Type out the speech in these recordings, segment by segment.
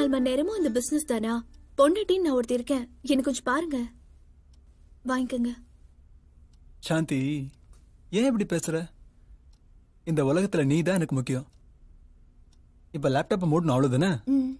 நாலு மணி நேரமும் இந்த பிசினஸ் தானா பொண்டாட்டின்னு நான் ஒருத்தி இருக்கேன் எனக்கு கொஞ்சம் பாருங்க வாங்கிக்கோங்க சாந்தி ஏன் இப்படி பேசுற இந்த உலகத்துல நீ தான் எனக்கு முக்கியம் இப்ப லேப்டாப்பை மூடணும் அவ்வளவுதானே ம்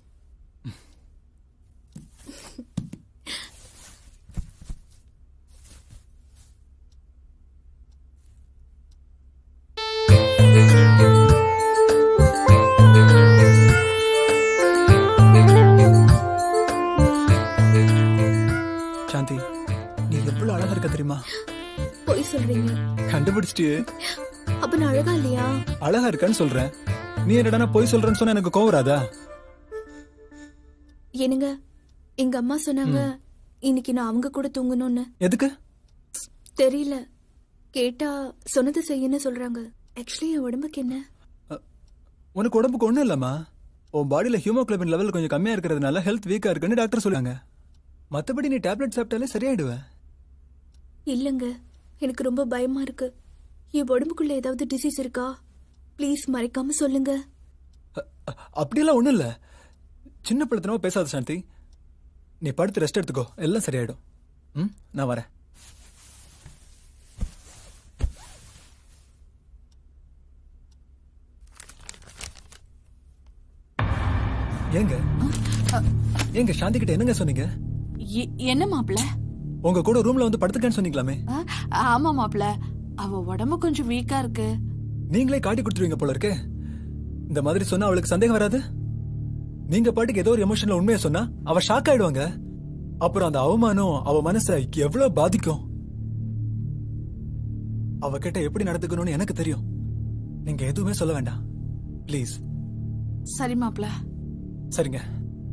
சாந்தி நீ எவ்வளவு அழகா இருக்க தெரியுமா பொய் சொல்றீங்க கண்டுபிடிச்சிட்டியே அப்ப நான் அழகா இல்லையா அழகா இருக்கன்னு சொல்றேன் நீ என்னடா போய் சொல்றேன்னு சொன்னா எனக்கு கோவம் வராதா என்னங்க எங்க அம்மா சொன்னாங்க இன்னைக்கு நான் அவங்க கூட தூங்கணும்னு எதுக்கு தெரியல கேட்டா சொன்னது செய்யன்னு சொல்றாங்க ஆக்சுவலி என் உடம்புக்கு என்ன உனக்கு உடம்புக்கு ஒண்ணும் இல்லம்மா உன் பாடியில ஹியூமோகுளோபின் லெவல் கொஞ்சம் கம்மியா இருக்கிறதுனால ஹெல்த் வீக்கா இருக்குன்னு டாக்டர் சொல்லுவாங்க மத்தபடி நீ டேப்லெட் சாப்பிட்டாலே சரியாயிடுவ இல்லங்க எனக்கு ரொம்ப பயமா இருக்கு என் உடம்புக்குள்ள ஏதாவது டிசீஸ் இருக்கா ப்ளீஸ் மறைக்காம சொல்லுங்க அ- அ- அப்படியெல்லாம் ஒண்ணும் இல்ல சின்ன பழத்தனமா பேசாத சாந்தி நீ படுத்து ரெஸ்ட் எடுத்துக்கோ எல்லாம் சரியாயிடும் ம் நான் வரேன் ஏங்க ஏங்க சாந்தி கிட்ட என்னங்க சொன்னீங்க எ- என்ன மாப்ள உங்க கூட ரூம்ல வந்து படுத்துக்கன்னு சொன்னீங்களாமே ஆமா மாப்ள அவ உடம்பு கொஞ்சம் வீக்கா இருக்கு நீங்களே காட்டி கொடுத்துருவீங்க போல இருக்கு இந்த மாதிரி சொன்னா அவளுக்கு சந்தேகம் வராது நீங்க பாட்டுக்கு ஏதோ ஒரு எமோஷன்ல உண்மையை சொன்னா அவ ஷாக் ஆயிடுவாங்க அப்புறம் அந்த அவமானம் அவ மனசை எவ்வளவு பாதிக்கும் அவகிட்ட எப்படி நடந்துக்கணும்னு எனக்கு தெரியும் நீங்க எதுவுமே சொல்ல வேண்டாம் ப்ளீஸ் சரி மாப்ள சரிங்க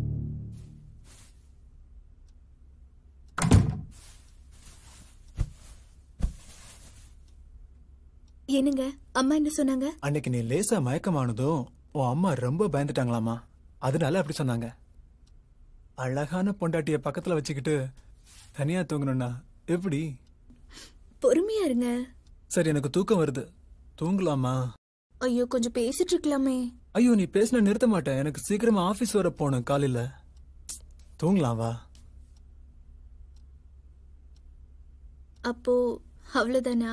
என்னங்க அம்மா என்ன சொன்னாங்க அன்னைக்கு நீ லேசா மயக்கமானதும் உன் அம்மா ரொம்ப பயந்துட்டாங்களாமா அதனால அப்படி சொன்னாங்க அழகான பொண்டாட்டிய பக்கத்துல வச்சுக்கிட்டு தனியா தூங்கணும்னா எப்படி பொறுமையா இருங்க சரி எனக்கு தூக்கம் வருது தூங்கலாமா ஐயோ கொஞ்சம் பேசிட்டு இருக்கலாமே ஐயோ நீ பேசின நிறுத்த மாட்டேன் எனக்கு சீக்கிரமா ஆபீஸ் வர போகணும் காலையில தூங்கலாம் வா அப்போ அவ்வளவுதானா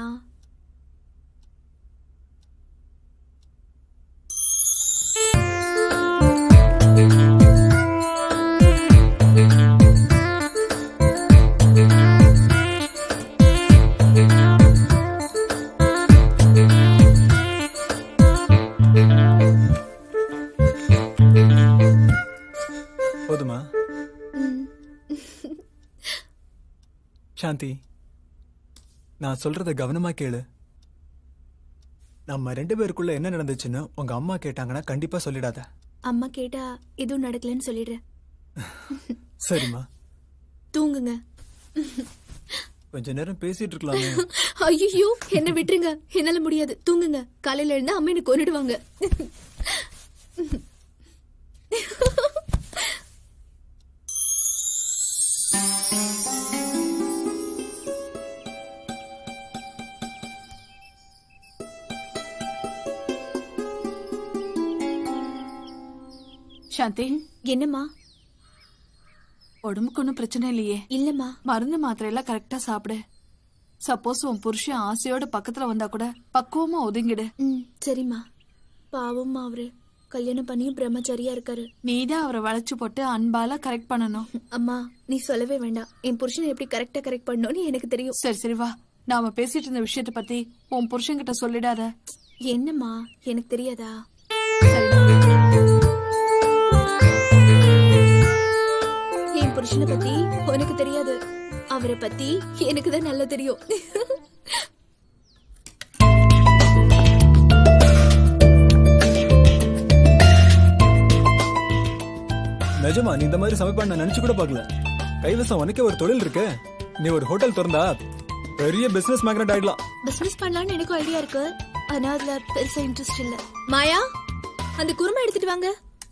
போதுமா ம். சாந்தி நான் சொல்றத கவனமா கேளு நம்ம ரெண்டு பேருக்குள்ள என்ன நடந்துச்சுன்னு உங்க அம்மா கேட்டாங்கன்னா கண்டிப்பா சொல்லிடாத அம்மா கேட்டா எதுவும் நடக்கலன்னு சொல்லிடுறேன் சரிம்மா தூங்குங்க கொஞ்ச நேரம் பேசிட்டு இருக்கலாமே ஐயோ என்ன விட்டுருங்க என்னால முடியாது தூங்குங்க காலையில எழுந்தா அம்மா எனக்கு கொன்னுடுவாங்க சாந்தி என்னம்மா உடம்புக்கு ஒன்றும் பிரச்சனை இல்லையே இல்லம்மா மருந்து மாத்திரை எல்லாம் கரெக்டா சாப்பிடு சப்போஸ் உன் புருஷன் ஆசையோட பக்கத்துல வந்தா கூட பக்குவமா ஒதுங்கிடு ம் சரிம்மா பாவம்மா அவரு கல்யாணம் பண்ணியும் பிரம்மச்சாரியா இருக்காரு நீதான் அவரை வளைச்சு போட்டு அன்பால கரெக்ட் பண்ணணும் அம்மா நீ சொல்லவே வேண்டாம் என் புருஷனை எப்படி கரெக்டா கரெக்ட் பண்ணணும்னு எனக்கு தெரியும் சரி சரி வா நாம பேசிட்டு இருந்த விஷயத்த பத்தி உன் புருஷன்கிட்ட சொல்லிடாத என்னம்மா எனக்கு தெரியாதா சரி என் புருஷனை பத்தி உனக்கு தெரியாது அவரை பத்தி எனக்கு தான் நல்லா தெரியும் நிஜமா நீ இந்த மாதிரி சமைப்பான்னு நான் நினைச்சு கூட பார்க்கல கைவசம் உனக்கே ஒரு தொழில் இருக்கு நீ ஒரு ஹோட்டல் திறந்தா பெரிய பிசினஸ் மேக்னட் ஆயிடலாம் பிசினஸ் பண்ணலாம்னு எனக்கும் ஐடியா இருக்கு ஆனா அதுல பெருசா இன்ட்ரெஸ்ட் இல்ல மாயா அந்த குருமா எடுத்துட்டு வாங்க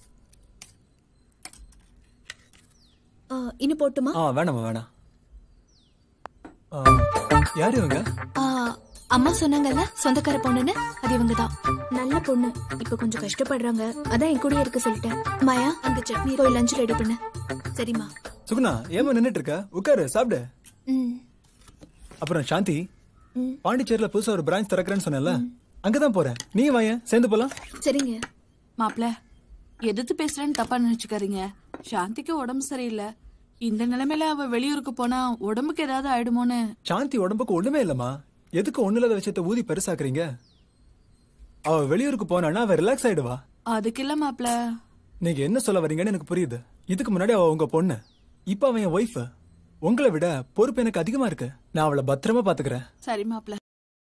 ஆ, இன்னும் போட்டுமா ஆ வேணாமா வேணாம் ஆ, யாரு இவங்க ஆ, அம்மா சொன்னாங்கல்ல சொந்தக்கார பொண்ணுன்னு அது இவங்க தான் நல்ல பொண்ணு இப்ப கொஞ்சம் கஷ்டப்படுறாங்க அதான் என் கூடயே இருக்க சொல்லிட்டேன் மாயா அங்க சட்னி போய் லஞ்ச் ரெடி பண்ணு சரிம்மா சுகுணா ஏமா நின்னுட்டு இருக்க உட்காரு சாப்பிடு ம் அப்புறம் சாந்தி ம். பாண்டிச்சேரியில புதுசா ஒரு பிரான்ச் திறக்கிறேன்னு சொன்னேன்ல அங்கதான் போறேன் நீ வாயேன் சேர்ந்து போலாம் சரிங்க மாப்ள எதிர்த்து பேசுறேன்னு தப்பா நினைச்சுக்காதீங்க சாந்திக்கு உடம்பு சரியில்லை இந்த நிலைமையில அவ வெளியூருக்கு போனா உடம்புக்கு ஏதாவது ஆயிடுமோன்னு சாந்தி உடம்புக்கு ஒண்ணுமே இல்லம்மா எதுக்கு ஒண்ணு இல்லாத விஷயத்த ஊதி பெருசாக்குறீங்க அவ வெளியூருக்கு போனான்னா அவ ரிலாக்ஸ் ஆயிடுவா அதுக்கு இல்ல மாப்ள நீங்க என்ன சொல்ல வரீங்கன்னு எனக்கு புரியுது இதுக்கு முன்னாடி அவ உங்க பொண்ணு இப்ப அவன் என் ஒய்ஃப் உங்களை விட பொறுப்பு எனக்கு அதிகமா இருக்கு நான் அவளை பத்திரமா பாத்துக்கிறேன் சரி மாப்ள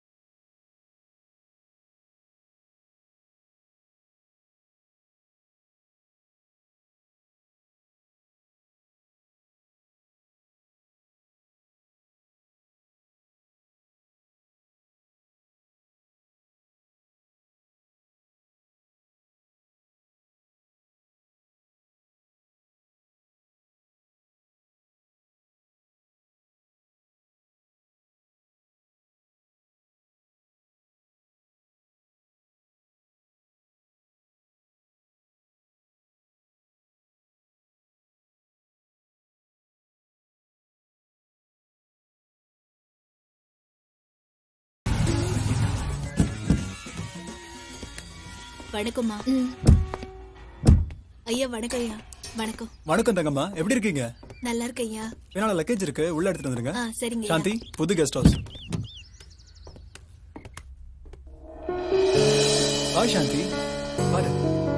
வணக்கம்மா ஐயா வணக்கம் ஐயா வணக்கம் வணக்கம் தங்கம்மா எப்படி இருக்கீங்க நல்லா இருக்கு ஐயா என்னோட லக்கேஜ் இருக்கு உள்ள எடுத்துட்டு வந்துருங்க ஆ சரிங்க ஐயா. சாந்தி புது கெஸ்ட் ஹவுஸ் வா சாந்தி பாரு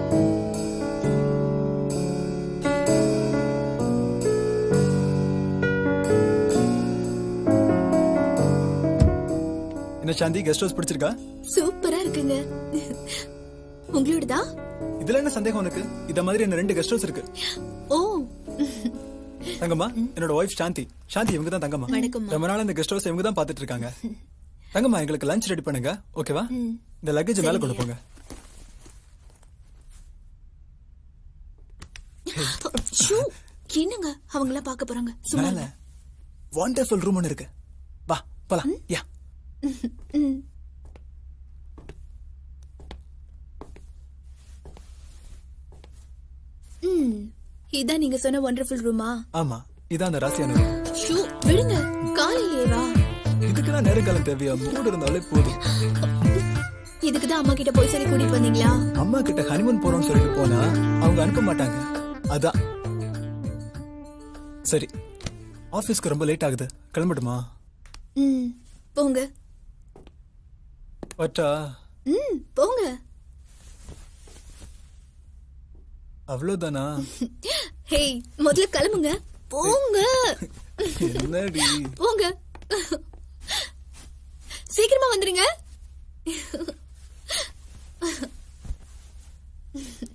என்ன சாந்தி கெஸ்ட் ஹவுஸ் பிடிச்சிருக்கா சூப்பரா இருக்குங்க உங்களோடதா இதுல என்ன சந்தேகம் உனக்கு இத மாதிரி என்ன ரெண்டு கெஸ்ட் ஹவுஸ் இருக்கு ஓ தங்கம்மா என்னோட ஒய்ஃப் சாந்தி சாந்தி இவங்க தான் தங்கம்மா வணக்கம்மா. ரொம்ப நாள் இந்த கெஸ்ட் ஹவுஸ் இவங்க தான் பாத்துட்டு இருக்காங்க தங்கம்மா எங்களுக்கு லஞ்ச் ரெடி பண்ணுங்க ஓகேவா இந்த லக்கேஜ் மேல கொண்டு போங்க ஷூ என்னங்க அவங்கள பார்க்க போறாங்க சும்மா மேல வாண்டர்ஃபுல் ரூம் ஒன்னு இருக்கு வா போலாம் யா ம். ம் இதான் நீங்க சொன்ன ஒண்டர்ஃபுல் ரூமா ஆமா இதான் அந்த ராசியான room. ஷூ விடுங்க காலையிலேயே வா இதுக்கெல்லாம் நேரங்காலம் தேவையா மூடு இருந்தாலே போதும் இதுக்கு தான் அம்மா கிட்ட போய் சொல்லி கூட்டிட்டு வந்தீங்களா அம்மா கிட்ட ஹனிமூன் போறோம்னு சொல்லிட்டு போனா அவங்க அனுப்ப மாட்டாங்க அதான் சரி ஆபீஸ்க்கு ரொம்ப லேட் ஆகுது கிளம்பட்டுமா ம் போங்க வட்டா ம் போங்க அவ்வளவுதானா ஹேய் முதல்ல கிளம்புங்க போங்க என்னடி போங்க சீக்கிரமா வந்துருங்க